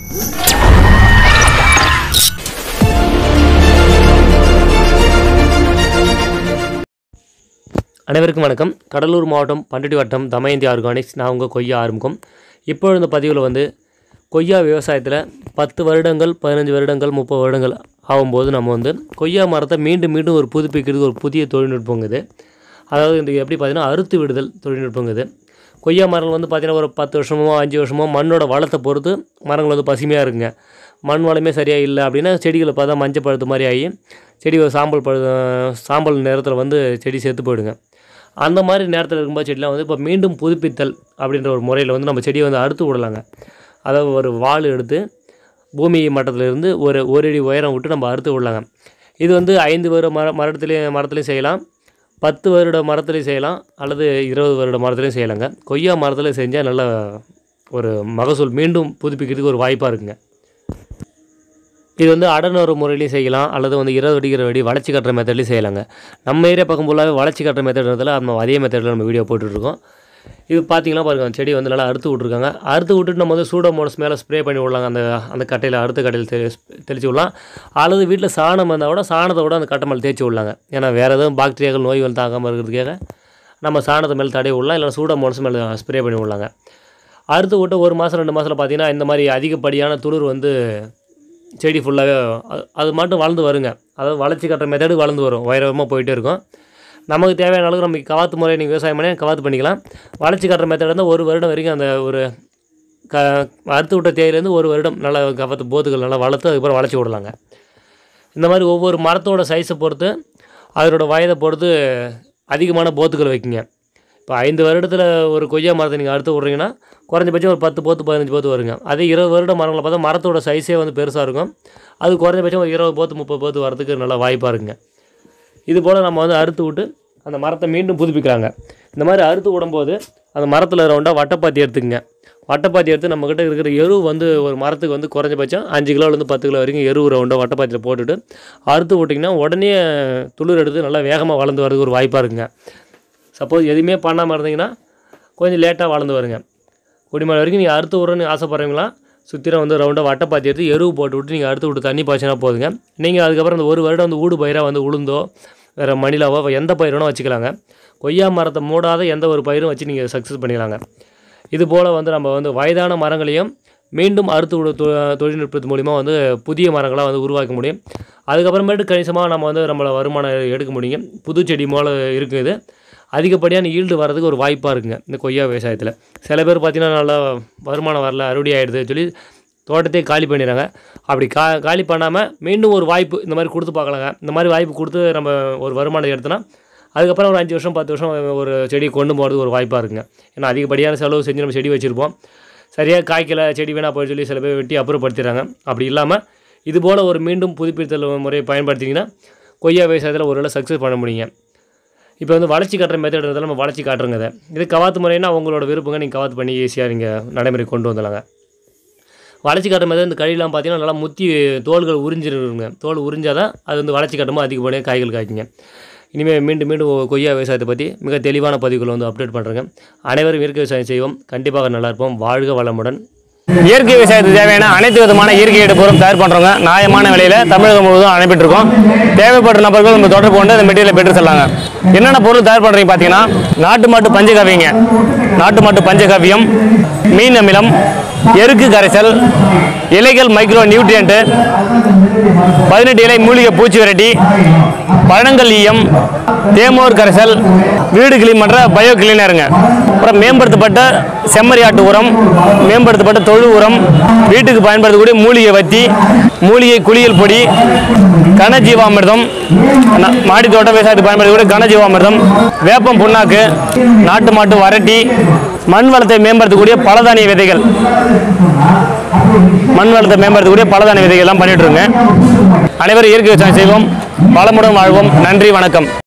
அனைவருக்கும் வணக்கம் கடலூர் மாவட்டம் பண்டட்டி வட்டம் தமயந்தி ஆர்கானிக்ஸ் நான் உங்கள் கொய்யா ஆரம்பிக்கும் இப்போ இந்த பதிவில் வந்து கொய்யா விவசாயத்தில் பத்து வருடங்கள் பதினஞ்சு வருடங்கள் முப்பது வருடங்கள் ஆகும்போது நம்ம வந்து கொய்யா மரத்தை மீண்டும் மீண்டும் ஒரு புதுப்பிக்கிறதுக்கு ஒரு புதிய தொழில்நுட்பங்க இது அதாவது இந்த எப்படி பார்த்தீங்கன்னா அறுத்து விடுதல் தொழில்நுட்பங்க இது கொய்யா மரங்கள் வந்து பார்த்திங்கன்னா ஒரு பத்து வருஷமோ அஞ்சு வருஷமோ மண்ணோட வளத்தை பொறுத்து மரங்கள் வந்து பசுமையாக இருக்குங்க மண் வளமே சரியாக இல்லை அப்படின்னா செடிகளை பார்த்தா மஞ்சள் பழுத்து மாதிரி ஆகி செடி ஒரு சாம்பல் பழு சாம்பல் நேரத்தில் வந்து செடி செத்து போயிடுங்க அந்த மாதிரி நேரத்தில் இருக்கும்போது செடிலாம் வந்து இப்போ மீண்டும் புதுப்பித்தல் அப்படின்ற ஒரு முறையில் வந்து நம்ம செடியை வந்து அறுத்து விடலாங்க அதாவது ஒரு வாள் எடுத்து பூமி மட்டத்திலிருந்து ஒரு ஒரு அடி உயரம் விட்டு நம்ம அறுத்து விடலாங்க இது வந்து ஐந்து வருட மர மரத்துலேயும் மரத்துலையும் செய்யலாம் பத்து வருட மரத்துலையும் செய்யலாம் அல்லது இருபது வருட மரத்துலையும் செய்யலாங்க கொய்யா மரத்தில் செஞ்சால் நல்ல ஒரு மகசூல் மீண்டும் புதுப்பிக்கிறதுக்கு ஒரு வாய்ப்பாக இருக்குங்க இது வந்து அடனொரு முறையிலையும் செய்யலாம் அல்லது வந்து இருபது அடிக்கிற வடி வளர்ச்சி கட்டுற மெத்தட்லையும் செய்யலாங்க நம்ம ஏரியா பக்கம் ஃபுல்லாகவே வளர்ச்சி கட்டுற மெத்தட்ன்றதுல நம்ம அதே மெத்தடில் நம்ம வீடியோ போட்டுட்ருக்கோம் இது பார்த்தீங்கன்னா பாருங்க அந்த செடி வந்து நல்லா அறுத்து விட்ருக்காங்க அறுத்து விட்டுட்டு நம்ம வந்து சூடோமோனஸ் மேலே ஸ்ப்ரே பண்ணி விடலாங்க அந்த அந்த கட்டையில் அறுத்த கட்டையில் தெளி தெளிச்சு விடலாம் அல்லது வீட்டில் சாணம் வந்தால் கூட சாணத்தை கூட அந்த கட்டை மேலே தேய்ச்சி விடலாங்க ஏன்னா வேறு எதுவும் பாக்டீரியாக்கள் நோய்கள் தாக்காமல் இருக்கிறதுக்காக நம்ம சாணத்தை மேலே தடவி விடலாம் இல்லை சூடோமோனஸ் மேலே ஸ்ப்ரே பண்ணி விடலாங்க அறுத்து விட்டு ஒரு மாதம் ரெண்டு மாதத்தில் பார்த்தீங்கன்னா இந்த மாதிரி அதிகப்படியான துளிர் வந்து செடி ஃபுல்லாகவே அது மட்டும் வளர்ந்து வருங்க அதாவது வளர்ச்சி கட்டுற மெத்தடு வளர்ந்து வரும் உயரமாக போயிட்டே இருக்கும் நமக்கு தேவையான அளவுக்கு நம்ம கவாத்து முறை நீங்கள் விவசாயம் பண்ணி கவாத்து பண்ணிக்கலாம் வளர்ச்சி கட்டுற மெத்தட் வந்து ஒரு வருடம் வரைக்கும் அந்த ஒரு க அறுத்து விட்ட தேயிலேருந்து ஒரு வருடம் நல்லா கவாத்து போத்துகள் நல்லா வளர்த்து அதுக்கப்புறம் வளர்ச்சி விடலாங்க இந்த மாதிரி ஒவ்வொரு மரத்தோட சைஸை பொறுத்து அதனோட வயதை பொறுத்து அதிகமான போத்துக்கள் வைக்குங்க இப்போ ஐந்து வருடத்தில் ஒரு கொய்யா மரத்தை நீங்கள் அறுத்து விட்றீங்கன்னா குறைஞ்சபட்சம் ஒரு பத்து போத்து பதினஞ்சு போத்து வருங்க அதே இருபது வருட மரங்களை பார்த்தா மரத்தோட சைஸே வந்து பெருசாக இருக்கும் அது குறைஞ்சபட்சம் ஒரு இருபது போத்து முப்பது போத்து வரதுக்கு நல்லா வாய்ப்பாக இருக்குங்க இது போல் நம்ம வந்து அறுத்து விட்டு அந்த மரத்தை மீண்டும் புதுப்பிக்கிறாங்க இந்த மாதிரி அறுத்து விடும்போது அந்த மரத்தில் ரவுண்டாக வட்டைப்பாத்தி எடுத்துக்கங்க வட்டைப்பாத்தி எடுத்து நம்மக்கிட்ட இருக்கிற எரு வந்து ஒரு மரத்துக்கு வந்து குறைஞ்சபட்சம் அஞ்சு கிலோலேருந்து பத்து கிலோ வரைக்கும் எரு ரவுண்டாக வட்டைப்பாத்தியில் போட்டுட்டு அறுத்து விட்டிங்கன்னா உடனே துளிர் எடுத்து நல்லா வேகமாக வளர்ந்து வரதுக்கு ஒரு வாய்ப்பாக இருக்குங்க சப்போஸ் எதுவுமே பண்ணாமல் இருந்தீங்கன்னா கொஞ்சம் லேட்டாக வளர்ந்து வருங்க குடிமலை வரைக்கும் நீங்கள் அறுத்து விட்றன்னு ஆசைப்பட்றீங்களா சுற்றிலும் வந்து ரவுண்டாக வட்டைப்பாத்தி எடுத்து எருவு போட்டு விட்டு நீங்கள் அறுத்து விட்டு தண்ணி பாய்ச்சினா போதுங்க நீங்கள் அதுக்கப்புறம் அந்த ஒரு வருடம் வந்து ஊடு பயிராக வந்து உளுந்தோ வேறு மணிலாவோ எந்த பயிர் வேணால் வச்சுக்கலாங்க கொய்யா மரத்தை மூடாத எந்த ஒரு பயிரும் வச்சு நீங்கள் சக்ஸஸ் பண்ணிக்கலாங்க இது போல் வந்து நம்ம வந்து வயதான மரங்களையும் மீண்டும் அறுத்து விட தொ தொழில்நுட்பத்து மூலிமா வந்து புதிய மரங்களாக வந்து உருவாக்க முடியும் அதுக்கப்புறமேட்டு கணிசமாக நம்ம வந்து நம்மளை வருமானம் எடுக்க முடியுங்க புது செடி போல் இருக்குது அதிகப்படியான ஈல்டு வரதுக்கு ஒரு வாய்ப்பாக இருக்குங்க இந்த கொய்யா விவசாயத்தில் சில பேர் பார்த்திங்கன்னா நல்லா வருமானம் வரல அறுவடை ஆகிடுது சொல்லி தோட்டத்தையே காலி பண்ணிடுறாங்க அப்படி கா காலி பண்ணாமல் மீண்டும் ஒரு வாய்ப்பு இந்த மாதிரி கொடுத்து பார்க்கலாங்க இந்த மாதிரி வாய்ப்பு கொடுத்து நம்ம ஒரு வருமானம் எடுத்தோன்னா அதுக்கப்புறம் ஒரு அஞ்சு வருஷம் பத்து வருஷம் ஒரு செடியை கொண்டு போகிறதுக்கு ஒரு வாய்ப்பாக இருக்குங்க ஏன்னா அதிகப்படியான செலவு செஞ்சு நம்ம செடி வச்சுருப்போம் சரியாக காய்க்கல செடி வேணா போய் சொல்லி சில பேர் வெட்டி அப்புறப்படுத்திடுறாங்க அப்படி இல்லாமல் இது போல் ஒரு மீண்டும் புதுப்பித்தல் முறையை பயன்படுத்திங்கன்னா கொய்யா விவசாயத்தில் ஒரு சக்ஸஸ் பண்ண முடியுங்க இப்போ வந்து வளர்ச்சி காட்டுற மெத்தட் நம்ம வளர்ச்சி காட்டுறங்க இதை இது கவாத்து முறைனா உங்களோட விருப்பங்க நீங்கள் கவாத்து பண்ணி ஈஸியாக நீங்கள் நடைமுறை கொண்டு வந்துடலாங்க வளர்ச்சி காட்டுற மெத்தட் இந்த கழிலாம் பார்த்தீங்கன்னா நல்லா முத்தி தோள்கள் உறிஞ்சிருங்க தோல் உறிஞ்சால் தான் அது வந்து வளர்ச்சி காட்டும்போது அதிகப்படியாக காய்கள் காய்க்குங்க இனிமேல் மீண்டும் மீண்டும் கொய்யா விவசாயத்தை பற்றி மிக தெளிவான பதிவுகளை வந்து அப்டேட் பண்ணுறேங்க அனைவரும் இயற்கை விவசாயம் செய்வோம் கண்டிப்பாக நல்லா இருப்போம் வாழ்க வளமுடன் இயற்கை விவசாயத்துக்கு தேவையான அனைத்து விதமான இயற்கை எடுப்பொருளும் தயார் பண்ணுறோங்க நியாயமான விலையில தமிழகம் முழுவதும் அனுப்பிட்டு இருக்கோம் தேவைப்பட்ட நபர்கள் நம்ம தொடர்பு கொண்டு அந்த மெட்டீரியலை பெற்று செல்லாங்க என்னென்ன பொருள் தயார் பண்ணுறீங்க பார்த்தீங்கன்னா நாட்டு மாட்டு பஞ்சகாவியங்க நாட்டு மாட்டு பஞ்சகாவியம் மீன் அமிலம் எருக்கு கரைசல் இலைகள் மைக்ரோ நியூட்ரியன்ட்டு பதினெட்டு இலை மூலிகை பூச்சி விரட்டி பழங்கள் ஈயம் தேமோர் கரைசல் வீடு கிளீன் பண்ணுற பயோ கிளீனருங்க அப்புறம் மேம்படுத்தப்பட்ட செம்மறி ஆட்டு உரம் மேம்படுத்தப்பட்ட தொழு உரம் வீட்டுக்கு பயன்படுத்தக்கூடிய மூலிகை வத்தி மூலிகை குளியல் பொடி கனஜீவாமிர்தம் ந- மாடி தோட்ட விவசாயத்துக்கு பயன்படுத்தக்கூடிய கனஜீவாமிர்தம் வேப்பம் புண்ணாக்கு நாட்டு மாட்டு வரட்டி மண் வளத்தை மேம்படுத்தக்கூடிய பலதானிய விதைகள் மண் வளத்தை மேம்படுத்தக்கூடிய பலதானிய விதைகள் எல்லாம் பண்ணிட்டு இருங்க அனைவரும் இயற்கை விவசாயம் செய்வோம் வளமுடன் வாழ்வோம் நன்றி வணக்கம்